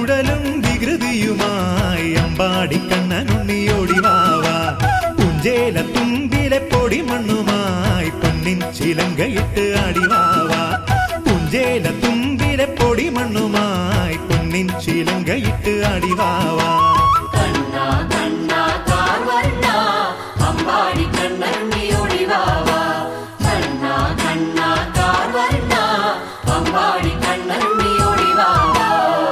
കുഴലും വികൃതിയുമായി അമ്പാടി കണ്ണനുണ്ണിയോടി വാവാ പുഞ്ചേല തുമ്പിലെ പൊടി മണ്ണുമായി പൊന്നിൻ ചിലങ്കയിട്ട് അടിവാവാ പുഞ്ചേല തുമ്പിലെ പൊടി മണ്ണുമായി പൊന്നിൻ ചിലങ്കയിട്ട് അടിവാവാ കണ്ണാ കണ്ണാ കാർവർണ്ണ അമ്പാടി കണ്ണനുണ്ണിയോടി വാവാ കണ്ണാ കണ്ണാ കാർവർണ്ണ അമ്പാടി കണ്ണനുണ്ണിയോടി വാവാ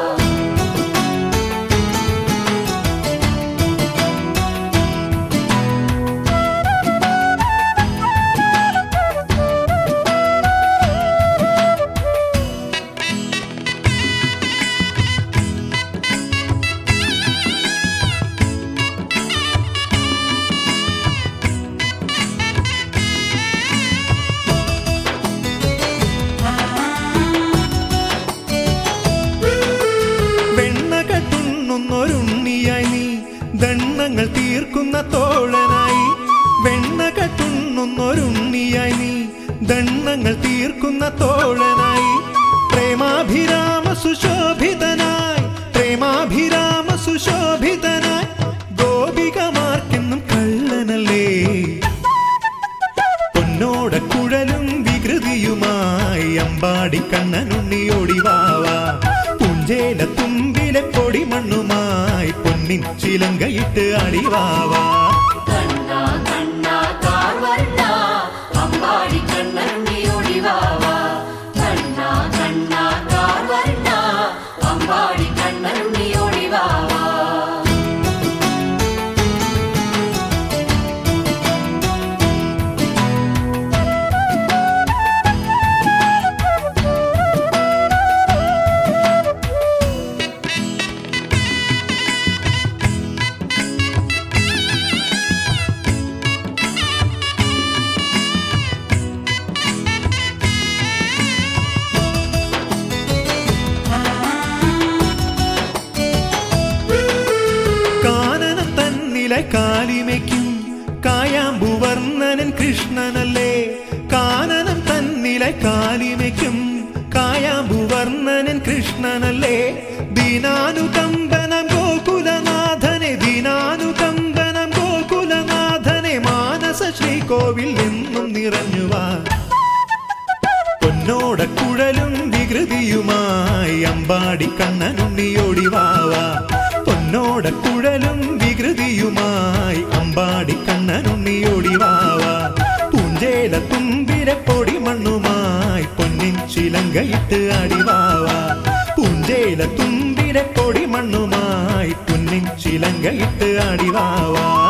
വെണ്ണ കട്ടുണ്ണുന്നൊരുണ്ണിയായി നീ ദണ്ണങ്ങൾ തീർക്കുന്ന തോഴനായി വെണ്ണ കട്ടുണ്ണുന്നൊരുണ്ണിയായി നീ ദണ്ണങ്ങൾ തീർക്കുന്ന തോഴനായി പ്രേമാഭിരാമ സുശോഭിതനായി പ്രേമാഭിരാമ സുശോഭിതനായി ഗോപികമാർക്കെന്നും കള്ളനല്ലേ പൊന്നോട കുഴലും വികൃതിയുമായി അമ്പാടി കണ്ണനുണ്ണിയോടി വാവാ പുഞ്ചേല തുമ്പിലെ പൊടി മണ്ണുമായി പൊന്നിൻ ചിലങ്കയിട്ട് അടിവാവാ കണ്ണാ കണ്ണാ കാർവർണ്ണ അമ്പാടി കണ്ണനുണ്ണിയോടി വാവാ കണ്ണാ കണ്ണാ കാർവർണ്ണ അമ്പാടി കണ്ണനുണ്ണിയോടി വാവാ കാനനം തന്നിലെ കാലിമയ്ക്കും കായാമ്പുവർണ്ണനൻ കൃഷ്ണനല്ലേ കാനനം തന്നിലെ കാലിമയ്ക്കും കായാമ്പുവർണ്ണനൻ കൃഷ്ണനല്ലേ ദീനാനുകമ്പനം ഗോകുലനാഥനെ ദീനാനുകമ്പനം ഗോകുലനാഥനെ മാനസ ശ്രീകോവിൽ എന്നും നിറഞ്ഞുവാ പൊന്നോട കുഴലും വികൃതിയുമായി അമ്പാടി കണ്ണനുണ്ണിയോടി വാവാ പൊന്നോട കുഴലും വികൃതിയുമായി അമ്പാടി കണ്ണനുണ്ണിയോടി വാവാ പൂഞ്ചേല തുമ്പിലെ പൊടി മണ്ണുമായി പൊന്നിൻ ചിലങ്കയിട്ട് അടിവാവാ പൂഞ്ചേല തുമ്പിലെ പൊടി മണ്ണുമായി പൊന്നിൻ ചിലങ്കയിട്ട് അടിവാവാ